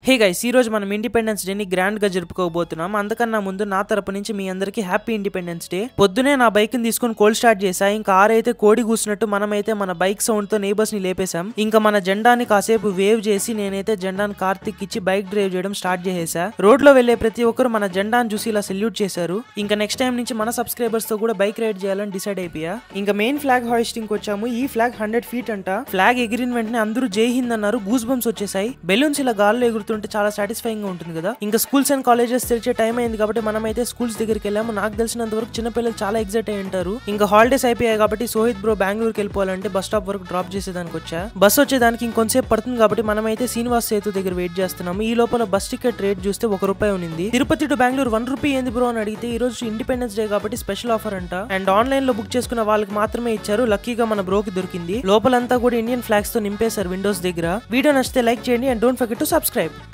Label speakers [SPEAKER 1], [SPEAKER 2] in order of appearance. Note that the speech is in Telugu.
[SPEAKER 1] హే గైస్ ఈ రోజు మనం ఇండిపెండెన్స్ డేని గ్రాండ్ గా జరుపుకోబోతున్నాం అందుకన్నా ముందు నా తరపు నుంచి మీ అందరికి హ్యాపీ ఇండిపెండెన్స్ డే పొద్దునే నా బైక్ ని తీసుకొని కోల్డ్ స్టార్ట్ చేసా ఇంకా ఆరైతే కోడి కూసినట్టు మనమైతే మన బైక్ సౌండ్ తో నేబర్స్ ని లేపేశాం ఇంకా మన జెండాని కాసేపు వేవ్ చేసి నేనైతే జెండాని కార్తిక్ ఇచ్చి బైక్ డ్రైవ్ చేయడం స్టార్ట్ చేసేసా రోడ్ లో వెళ్లే ప్రతి ఒక్కరు మన జెండాను చూసి ఇలా సెల్యూట్ చేశారు ఇంకా నెక్స్ట్ టైం నుంచి మన సబ్స్క్రైబర్స్ తో కూడా బైక్ రైడ్ చేయాలని డిసైడ్ అయిపోయా ఇంకా మెయిన్ ఫ్లాగ్ హాయిస్టింగ్ వచ్చాము ఈ ఫ్లాగ్ హండ్రెడ్ ఫీట్ అంట ఫ్లాగ్ ఎగిరిన వెంటనే అందరూ జై హింద్ అన్నారు గూస్ బంప్స్ వచ్చేసాయి బెలూన్స్ ఇలా గాల్లో ఎగురుతుంటే చాలా సాటిస్ఫైయింగ్ గా ఉంటుంది కదా ఇంకా స్కూల్స్ అండ్ కాలేజెస్ తెరిచే టైం అయింది కాబట్టి మనం అయితే స్కూల్స్ దగ్గరికి వెళ్ళాము నాకు తెలిసినంత వరకు చిన్నపిల్లలు చాలా ఎగ్జైట్ అయి ఉంటారు ఇంకా హాలిడేస్ అయిపోయాయి కాబట్టి సోహిత్ బ్రో బెంగళూరుకి వెళ్ళిపోవాలంటే బస్ స్టాప్ వరకు డ్రాప్ చేసేదానికి వచ్చా బస్ వచ్చేదానికి ఇంకొంతసేపు పడుతుంది కాబట్టి మనం అయితే శ్రీనివాస్ సేతు దగ్గర వెయిట్ చేస్తున్నాము ఈ లోపల బస్ టికెట్ రేట్ చూస్తే ఒక రూపాయి ఉంది Tirupati to Bengaluru one rupee ఏంది బ్రో అని అడిగితే ఈ రోజు ఇండిపెండెన్స్ డే కాబట్టి స్పెషల్ ఆఫర్ అంట అండ్ ఆన్లైన్ లో బుక్ చేసుకున్న వాళ్ళకి మాత్రమే ఇచ్చారు లక్కీగా మన బ్రోకి దొరికింది లోపలంతా కూడా ఇండియన్ ఫ్లాగ్స్ తో నింపేశారు విండోస్ దగ్గర వీడియో నచ్చితే లైక్ చేయండి and don't forget to subscribe